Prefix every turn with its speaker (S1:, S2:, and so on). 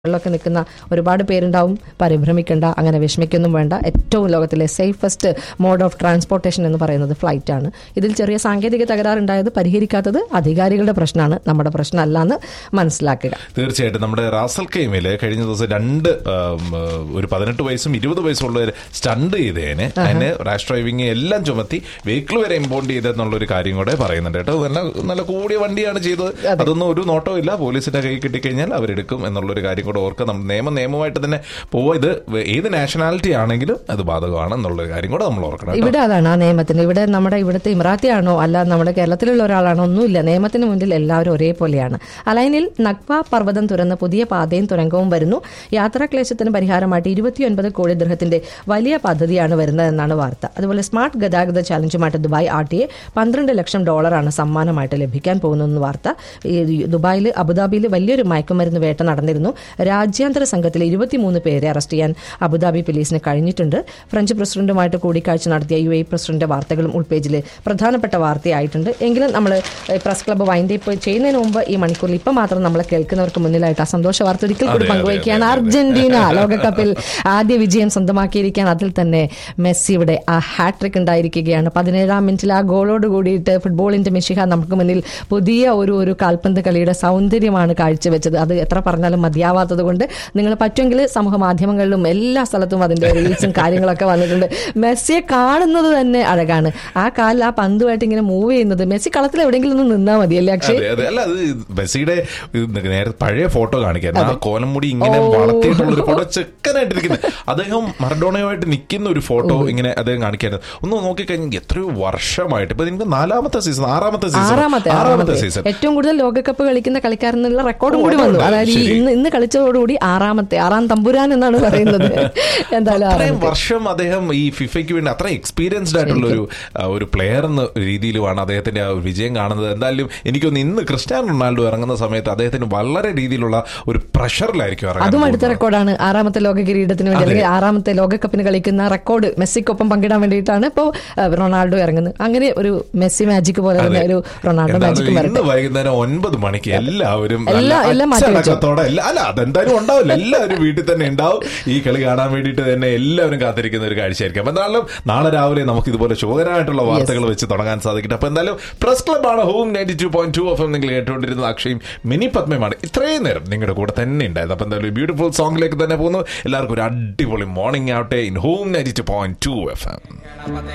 S1: ിലൊക്കെ നിൽക്കുന്ന ഒരുപാട് പേരുണ്ടാവും പരിഭ്രമിക്കേണ്ട അങ്ങനെ വിഷമിക്കൊന്നും വേണ്ട ഏറ്റവും ലോകത്തിലെ സേഫസ്റ്റ് മോഡ് ഓഫ് ട്രാൻസ്പോർട്ടേഷൻ എന്ന് പറയുന്നത് ഫ്ലൈറ്റ് ആണ് ഇതിൽ ചെറിയ സാങ്കേതിക തകരാറുണ്ടായത് പരിഹരിക്കാത്തത് അധികാരികളുടെ പ്രശ്നമാണ് നമ്മുടെ പ്രശ്നമല്ല എന്ന് മനസ്സിലാക്കുക
S2: തീർച്ചയായിട്ടും നമ്മുടെ റാസൽ കെയിമില് കഴിഞ്ഞ ദിവസം രണ്ട് ആം, ഒരു പതിനെട്ട് വയസ്സും ഇരുപത് വയസ്സുള്ള സ്റ്റണ്ട് ചെയ്തേന് അതിന് റാഷ് ഡ്രൈവിംഗ് എല്ലാം ചുമത്തി വെഹിക്കിൾ വരെ ഇമ്പോണ്ട് ചെയ്തെന്നുള്ള ഒരു കാര്യം കൂടെ പറയുന്നുണ്ട് കേട്ടോ നല്ല നല്ല കൂടിയ വണ്ടിയാണ് ചെയ്തത് അതൊന്നും ഒരു നോട്ടവും ഇല്ല പോലീസിന്റെ കൈ കിട്ടിക്കഴിഞ്ഞാൽ അവരെടുക്കും എന്നുള്ളൊരു കാര്യം കൂടെ ഓർക്കുക നമ്മൾ നിയമം നിയമമായിട്ട് തന്നെ പോവുക ഇത് ഏത് നാഷണാലിറ്റി ആണെങ്കിലും അത് ബാധകമാണ് എന്നുള്ള കാര്യം കൂടെ നമ്മൾ ഓർക്കണം കേട്ടോ.
S1: ഇവിടെ അതാണ് ആ നിയമത്തിന് ഇവിടെ നമ്മുടെ ഇവിടുത്തെ ഇമ്രാത്തിയാണോ അല്ല നമ്മുടെ കേരളത്തിലുള്ള ഒരാളാണോ ഒന്നുമില്ല നിയമത്തിന് മുന്നിൽ എല്ലാവരും ഒരേപോലെയാണ് അലൈനിൽ നഗ്വ പർവ്വതം തുറന്ന് പുതിയ പാതയും തുരങ്കവും വരുന്നു യാത്രാക്ലേശത്തിന് പരിഹാരമായിട്ട് ഇരുപത്തിയൊൻപത് കോടി ദൃഹത്തിന്റെ വലിയ പദ്ധതിയാണ് വരുന്നതെന്നാണ് വാർത്ത അതുപോലെ സ്മാർട്ട് ഗതാഗത ചാലഞ്ചുമായിട്ട് ദുബായ് ആർ ടി എ പന്ത്രണ്ട് ലക്ഷം ഡോളറാണ് സമ്മാനമായിട്ട് ലഭിക്കാൻ പോകുന്നതെന്ന് വാർത്ത ഈ ദുബായിൽ അബുദാബിയിൽ വലിയൊരു മയക്കുമരുന്ന് വേട്ട നടന്നിരുന്നു രാജ്യാന്തര സംഘത്തിലെ ഇരുപത്തിമൂന്ന് പേരെ അറസ്റ്റ് ചെയ്യാൻ അബുദാബി പോലീസിന് കഴിഞ്ഞിട്ടുണ്ട് ഫ്രഞ്ച് പ്രസിഡന്റുമായിട്ട് കൂടിക്കാഴ്ച നടത്തിയ യു എ പ്രസിഡന്റ് വാർത്തകളും ഉൾപേജിൽ പ്രധാനപ്പെട്ട വാർത്തയായിട്ടുണ്ട് എങ്കിലും നമ്മൾ പ്രസ് ക്ലബ്ബ് വൈൻഡ് അപ്പ് ചെയ്യുന്നതിന് മുമ്പ് ഈ മണിക്കൂറിൽ ഇപ്പം മാത്രം നമ്മളെ കേൾക്കുന്നവർക്ക് മുന്നിലായിട്ട് ആ സന്തോഷ വാർത്ത ഒരിക്കൽ കൂടി
S2: അതെ, അതെ,
S1: പങ്കുവയ്ക്കുകയാണ്
S2: അതെ, അതെ.
S1: അർജന്റീന ലോകകപ്പിൽ ആദ്യ വിജയം സ്വന്തമാക്കിയിരിക്കുകയാണ് അതിൽ തന്നെ മെസ്സിയുടെ ആ ഹാട്രിക് ഉണ്ടായിരിക്കുകയാണ് പതിനേഴാം മിനിറ്റിൽ ആ ഗോളോട് കൂടിയിട്ട് ഫുട്ബോളിന്റെ മെഷിഹ നമുക്ക് മുന്നിൽ പുതിയ ഒരു ഒരു കാൽപന്ത് കളിയുടെ സൗന്ദര്യമാണ് കാഴ്ചവെച്ചത് അത് എത്ര പറഞ്ഞാലും മതിയാവാത്തത് കൊണ്ട് നിങ്ങൾ പറ്റുമെങ്കിൽ സമൂഹ മാധ്യമങ്ങളിലും എല്ലാ സ്ഥലത്തും അതിന്റെ റീൽസും കാര്യങ്ങളൊക്കെ വന്നിട്ടുണ്ട് മെസ്സിയെ കാണുന്നത് തന്നെ അഴകാണ് ആ കാലിൽ ആ പന്തുമായിട്ട് ഇങ്ങനെ മൂവ് ചെയ്യുന്നത് മെസ്സി കളത്തിൽ എവിടെയെങ്കിലും ഒന്ന് നിന്നാൽ മതിയല്ലേ അക്ഷയ്
S2: അതെ അതെ അല്ല അത് മെസ്സിയുടെ ഇത് നേരെ പഴയ ഫോട്ടോ കാണിക്കാൻ ആ കോലമുടി ഇങ്ങനെ വളർത്തിയിട്ടുള്ള ഒരു ഫോട്ടോ ചെക്കനായിട്ടിരിക്കുന്നത് അദ്ദേഹം മറഡോണയുമായിട്ട് നിൽക്കുന്ന ഒരു ഫോട്ടോ ഇങ്ങനെ അദ്ദേഹം കാണിക്കാൻ ഒന്ന് നോക്കിക്കഴിഞ്ഞാൽ എത്രയോ വർഷമായിട്ട് ഇപ്പൊ നിങ്ങൾക്ക് നാലാമത്തെ സീസൺ ആറാമത്തെ സീസൺ
S1: ആറാമത്തെ
S2: ആറാമത്തെ സീസൺ
S1: ഏറ്റവും കൂടുതൽ ലോകകപ്പ് കളിക്കുന്ന കളിക്കാരെന്നുള്ള റെക്കോർഡും കൂടി
S2: ഉണ്ട്,
S1: വന്നു
S2: ഉണ്ട്.
S1: അതായത് ഈ
S2: ശരി.
S1: ഇന്ന് ഇന്ന് കളിച്ചതോടുകൂടി ആറാമത്തെ ആറാം തമ്പുരാൻ എന്നാണ് പറയുന്നത് എന്തായാലും
S2: അത്രയും
S1: ആറാമത്തെ.
S2: വർഷം അദ്ദേഹം ഈ ഫിഫയ്ക്ക് വേണ്ടി അത്രയും എക്സ്പീരിയൻസ്ഡ് ആയിട്ടുള്ള ഒരു ആ, ഒരു പ്ലെയർ എന്ന രീതിയിലുമാണ് അദ്ദേഹത്തിന്റെ ആ ഒരു വിജയം കാണുന്നത് എന്തായാലും എനിക്കൊന്ന് ഇന്ന് ക്രിസ്ത്യാനോ റൊണാൾഡോ ഇറങ്ങുന്ന സമയത്ത് അദ്ദേഹത്തിന് വളരെ രീതിയിലുള്ള ഒരു പ്രഷറിലായിരിക്കും ഇറങ്ങാൻ
S1: അതും അടുത്ത
S2: പോകുന്നത്.
S1: റെക്കോർഡാണ് ആറാമത്തെ ലോക കിരീടത്തിന് വേണ്ടി അല്ലെങ്കിൽ ആറാമത്തെ ലോകകപ്പിന് കളിക്കുന്ന റെക്കോർഡ് മെസ്സിക്കൊപ്പം പങ്കിടാൻ വേണ്ടിയിട്ടാണ് ഇപ്പോൾ റൊണാൾഡോ ഇറങ്ങുന്നത് അങ്ങനെ ഒരു മെസ്സി മാജിക് പോലെ തന്നെ ഒരു റൊണാൾഡോ
S2: എന്തായാലും
S1: മാജിക്
S2: ഇന്ന്
S1: വരട്ടെ
S2: വൈകുന്നേരം ഒൻപത് മണിക്ക് എല്ലാവരും നല്ല
S1: എല്ലാം- എല്ലാം മാറ്റി വെച്ചോ.
S2: അച്ചടക്കത്തോടെ എല്ലാ- അല്ല അതെന്തായാലും ഉണ്ടാവില്ല എല്ലാവരും വീട്ടിൽ തന്നെ ഉണ്ടാവും ഈ കളി കാണാൻ വേണ്ടിയിട്ട് തന്നെ എല്ലാവരും കാത്തിരിക്കുന്ന ഒരു കാഴ്ചയായിരിക്കും അപ്പൊ എന്തായാലും നാളെ രാവിലെ നമുക്ക് ഇതുപോലെ ശോകനായിട്ടുള്ള വാർത്തകൾ വെച്ച് തുടങ്ങാൻ സാധിക്കട്ടെ അപ്പൊ എന്തായാലും പ്രസ് ക്ലബാണ് home ninety two point two F M നിങ്ങൾ കേട്ടുകൊണ്ടിരുന്ന അക്ഷയും മിനി പത്മയുമാണ് ഇത്രയും നേരം നിങ്ങളുടെ കൂടെ തന്നെ ഉണ്ടായത് അപ്പൊ എന്തായാലും ബ്യൂട്ടിഫുൾ സോങ്ങിലേക്ക് തന്നെ പോകുന്നു എല്ലാവർക്കും ഒരു അടിപൊളി മോർണിംഗ് ആവട്ടെ in home ninety two point two F M